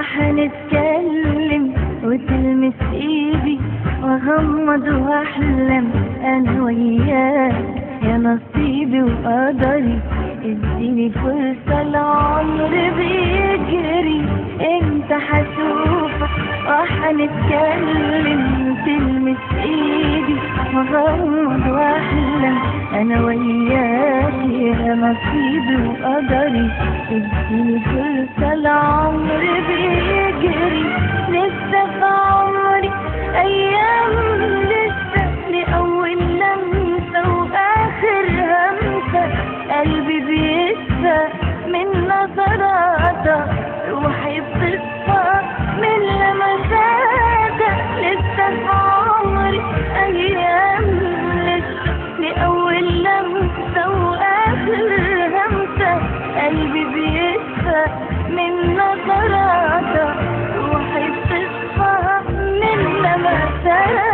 وحنتكلم وتلمس ايدي واغمض واحلم انا وياك يا نصيبي وقدري اديني فرصة العمر بيجري انت هشوفك وحنتكلم وتلمس ايدي واغمض واحلم انا وياك يا نصيبي وقدري اديني فرصة العمر بيجري لسه في عمري ايام لسه لاول لمسة واخر همسة قلبي بيشفى من نظراتك روحي بتصفى من لمساتك لسه في عمري ايام لسه لاول لمسة واخر همسة قلبي بيشفى من نظراتك روحي بتصفى من لمساتك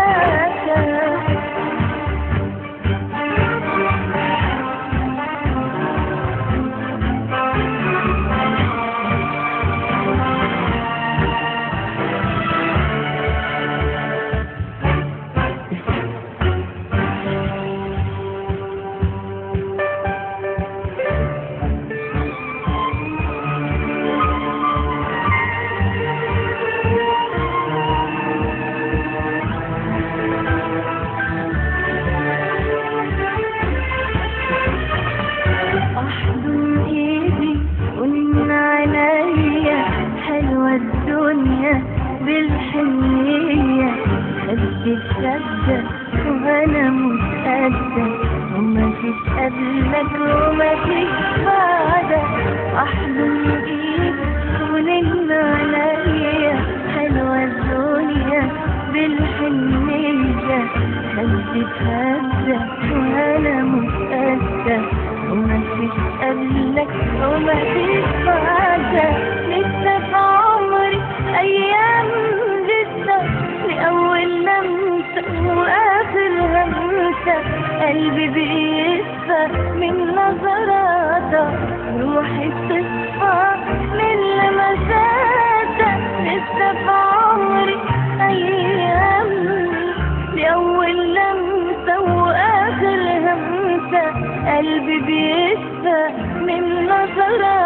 احضن ايدي ومن عينيا حلوة الدنيا بالحنية خدي تصدق وانا متأدى وما فيش قبلك وما فيش بعدك احضن ايدي ومن عينيا حلوة الدنيا بالحنية خدي تصدق وانا متأدى وما فيش قبلك وما فيش بعدك لسه في عمري ايام لسه لاول لمسه واخر همسه قلبي بيشفى من نظراتك روحي بتصفى من لمساتك لسه في عمري ايام لاول لمسه واخر همسه قلبي بيشفى من نظراتك